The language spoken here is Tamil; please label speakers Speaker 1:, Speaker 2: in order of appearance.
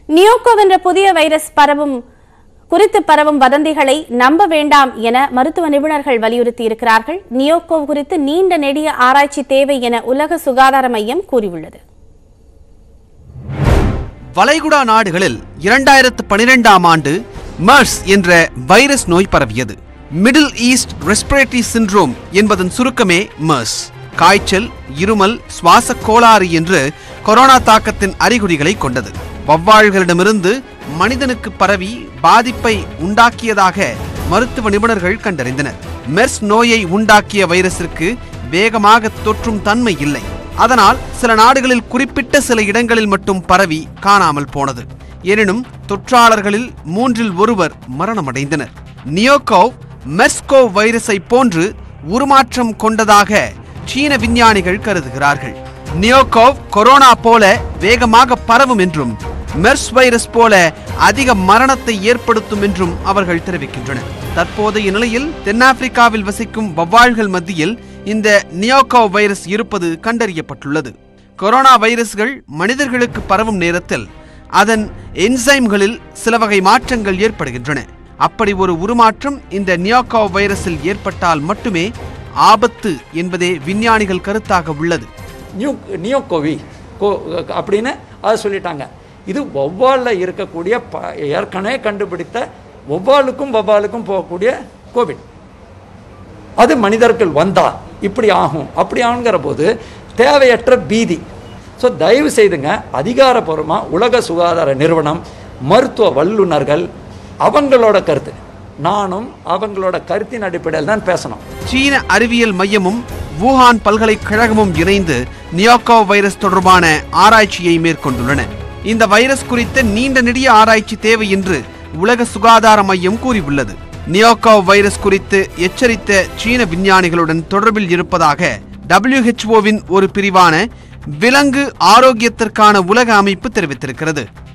Speaker 1: நியோகோ என்ற புதிய வைரஸ் பரவும் குறித்து பரவும் வதந்திகளை நம்ப வேண்டாம் என மருத்துவ நிபுணர்கள் வலியுறுத்தி இருக்கிறார்கள் நியோகோ குறித்து நீண்ட நெடிய ஆராய்ச்சி தேவை என உலக சுகாதார மையம் கூறியுள்ளது
Speaker 2: வளைகுடா நாடுகளில் இரண்டாயிரத்து பனிரெண்டாம் ஆண்டு மர்ஸ் என்ற வைரஸ் நோய் பரவியது மிடில் ஈஸ்ட் ரெஸ்பிரேட்டரி சிண்ட்ரோம் என்பதன் சுருக்கமே மர்ஸ் காய்ச்சல் இருமல் சுவாச கோளாறு என்று கொரோனா தாக்கத்தின் அறிகுறிகளை கொண்டது வவ்வால்களிடமிருந்து மனிதனுக்கு பரவி பாதிப்பை உண்டாக்கியதாக மருத்துவ நிபுணர்கள் கண்டறிந்தனர் மெர்ஸ் நோயை உண்டாக்கிய வைரஸிற்கு வேகமாக தொற்றும் தன்மை இல்லை அதனால் சில நாடுகளில் குறிப்பிட்ட சில இடங்களில் மட்டும் பரவி காணாமல் போனது எனினும் தொற்றாளர்களில் மூன்றில் ஒருவர் மரணமடைந்தனர் நியோகோவ் மெர்ஸ்கோவ் வைரஸை போன்று உருமாற்றம் கொண்டதாக சீன விஞ்ஞானிகள் கருதுகிறார்கள் நியோகோவ் கொரோனா போல வேகமாக பரவும் என்றும் மெர்ஸ் வைரஸ் போல அதிக மரணத்தை ஏற்படுத்தும் என்றும் அவர்கள் தெரிவிக்கின்றனர் தற்போதைய நிலையில் தென்னாப்பிரிக்காவில் வசிக்கும் வவ்வால்கள் மத்தியில் இந்த நியோகோவ் வைரஸ் இருப்பது கண்டறியப்பட்டுள்ளது கொரோனா வைரஸ்கள் மனிதர்களுக்கு பரவும் நேரத்தில் அதன் என்சைம்களில் சில வகை மாற்றங்கள் ஏற்படுகின்றன அப்படி ஒரு உருமாற்றம் இந்த நியோகோவ் வைரஸில் ஏற்பட்டால் மட்டுமே ஆபத்து என்பதே விஞ்ஞானிகள் கருத்தாக உள்ளது
Speaker 3: நியூ நியோகோவி கோ அப்படின்னு அதை சொல்லிட்டாங்க இது வௌவாலில் இருக்கக்கூடிய ப ஏற்கனவே கண்டுபிடித்த வௌவாலுக்கும் வௌவாலுக்கும் போகக்கூடிய கோவிட் அது மனிதர்கள் வந்தா இப்படி ஆகும் அப்படி ஆகுங்கிற போது தேவையற்ற பீதி ஸோ தயவு செய்துங்க அதிகாரப்பூர்வமாக உலக சுகாதார நிறுவனம் மருத்துவ வல்லுநர்கள் அவங்களோட கருத்து நானும் அவங்களோட கருத்தின் அடிப்படையில் தான் பேசணும்
Speaker 2: சீன அறிவியல் மையமும் வூஹான் பல்கலைக்கழகமும் இணைந்து நியோகோ வைரஸ் தொடர்பான ஆராய்ச்சியை மேற்கொண்டுள்ளன இந்த வைரஸ் குறித்த நீண்ட நெடிய ஆராய்ச்சி தேவை என்று உலக சுகாதார மையம் கூறியுள்ளது நியோகோ வைரஸ் குறித்து எச்சரித்த சீன விஞ்ஞானிகளுடன் தொடர்பில் இருப்பதாக டபிள்யூஹெச்ஓவின் ஒரு பிரிவான விலங்கு ஆரோக்கியத்திற்கான உலக அமைப்பு தெரிவித்திருக்கிறது